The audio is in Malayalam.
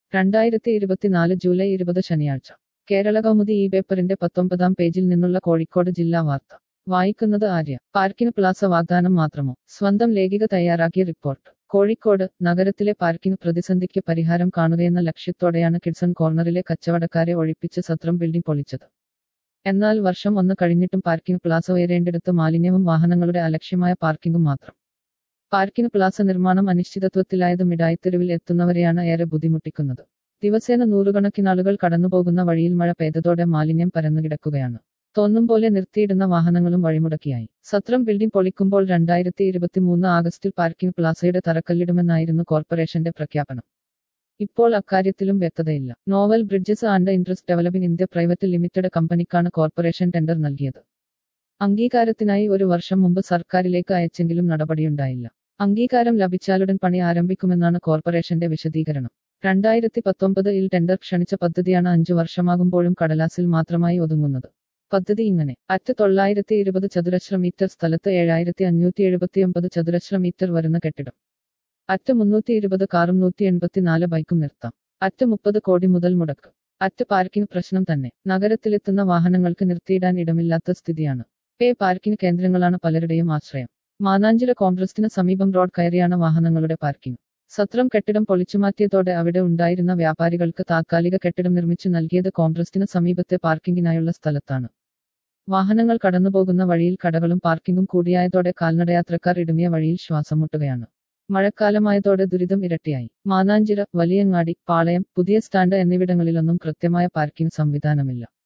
രണ്ടായിരത്തി ഇരുപത്തിനാല് ജൂലൈ ഇരുപത് ശനിയാഴ്ച കേരള കൗമുദി ഈ പേപ്പറിന്റെ പത്തൊമ്പതാം പേജിൽ നിന്നുള്ള കോഴിക്കോട് ജില്ലാ വാർത്ത വായിക്കുന്നത് ആര്യ പാർക്കിംഗ് പ്ലാസ വാഗ്ദാനം മാത്രമോ സ്വന്തം ലേഖിക തയ്യാറാക്കിയ റിപ്പോർട്ട് കോഴിക്കോട് നഗരത്തിലെ പാർക്കിംഗ് പ്രതിസന്ധിക്ക് പരിഹാരം കാണുകയെന്ന ലക്ഷ്യത്തോടെയാണ് കിഡ്സൺ കോർണറിലെ കച്ചവടക്കാരെ ഒഴിപ്പിച്ച് സത്രം ബിൽഡിംഗ് പൊളിച്ചത് എന്നാൽ വർഷം ഒന്ന് കഴിഞ്ഞിട്ടും പാർക്കിംഗ് പ്ലാസ ഉയരേണ്ടിടത്ത് മാലിന്യവും വാഹനങ്ങളുടെ അലക്ഷ്യമായ പാർക്കിംഗും മാത്രം പാർക്കിംഗ് പ്ലാസ നിർമ്മാണം അനിശ്ചിതത്വത്തിലായത് മിഠായിത്തെരുവിൽ എത്തുന്നവരെയാണ് ഏറെ ബുദ്ധിമുട്ടിക്കുന്നത് ദിവസേന നൂറുകണക്കിനാളുകൾ കടന്നുപോകുന്ന വഴിയിൽ മഴ പെയ്തതോടെ മാലിന്യം പരന്നുകിടക്കുകയാണ് തോന്നും പോലെ നിർത്തിയിടുന്ന വാഹനങ്ങളും വഴിമുടക്കിയായി സത്രം ബിൽഡിംഗ് പൊളിക്കുമ്പോൾ രണ്ടായിരത്തി ഇരുപത്തിമൂന്ന് ആഗസ്റ്റിൽ പാർക്കിംഗ് പ്ലാസയുടെ തറക്കല്ലിടുമെന്നായിരുന്നു കോർപ്പറേഷന്റെ പ്രഖ്യാപനം ഇപ്പോൾ അക്കാര്യത്തിലും വ്യക്തതയില്ല novel bridges and interest developing India private limited കമ്പനിക്കാണ് കോർപ്പറേഷൻ ടെൻഡർ നൽകിയത് അംഗീകാരത്തിനായി ഒരു വർഷം മുമ്പ് സർക്കാരിലേക്ക് അയച്ചെങ്കിലും നടപടിയുണ്ടായില്ല അംഗീകാരം ലഭിച്ചാലുടൻ പണി ആരംഭിക്കുമെന്നാണ് കോർപ്പറേഷന്റെ വിശദീകരണം രണ്ടായിരത്തി പത്തൊമ്പതിൽ ടെൻഡർ ക്ഷണിച്ച പദ്ധതിയാണ് അഞ്ചു വർഷമാകുമ്പോഴും കടലാസിൽ മാത്രമായി ഒതുങ്ങുന്നത് പദ്ധതി ഇങ്ങനെ അറ്റ് തൊള്ളായിരത്തി ഇരുപത് ചതുരശ്ര മീറ്റർ സ്ഥലത്ത് ഏഴായിരത്തി അഞ്ഞൂറ്റി എഴുപത്തിയൊമ്പത് ചതുരശ്ര മീറ്റർ വരുന്ന കെട്ടിടം അറ്റ് മുന്നൂറ്റി ഇരുപത് കാറും നൂറ്റി എൺപത്തിനാല് ബൈക്കും നിർത്താം അറ്റ് മുപ്പത് കോടി മുതൽ മുടക്ക് അറ്റ് പാർക്കിംഗ് പ്രശ്നം തന്നെ നഗരത്തിലെത്തുന്ന വാഹനങ്ങൾക്ക് നിർത്തിയിടാൻ ഇടമില്ലാത്ത സ്ഥിതിയാണ് പേ പാർക്കിംഗ് കേന്ദ്രങ്ങളാണ് പലരുടെയും ആശ്രയം മാനാഞ്ചിറ കോൺഗ്രസിന് സമീപം റോഡ് കയറിയാണ് വാഹനങ്ങളുടെ പാർക്കിംഗ് സത്രം കെട്ടിടം പൊളിച്ചുമാറ്റിയതോടെ അവിടെ ഉണ്ടായിരുന്ന വ്യാപാരികൾക്ക് താത്കാലിക കെട്ടിടം നിർമ്മിച്ചു നൽകിയത് കോൺഗ്രസിന് സമീപത്തെ പാർക്കിംഗിനായുള്ള സ്ഥലത്താണ് വാഹനങ്ങൾ കടന്നുപോകുന്ന വഴിയിൽ കടകളും പാർക്കിംഗും കൂടിയായതോടെ കാൽനടയാത്രക്കാർ ഇടുങ്ങിയ വഴിയിൽ ശ്വാസം മുട്ടുകയാണ് മഴക്കാലമായതോടെ ദുരിതം ഇരട്ടിയായി മാനാഞ്ചിറ വലിയങ്ങാടി പാളയം പുതിയ സ്റ്റാൻഡ് എന്നിവിടങ്ങളിലൊന്നും കൃത്യമായ പാർക്കിംഗ് സംവിധാനമില്ല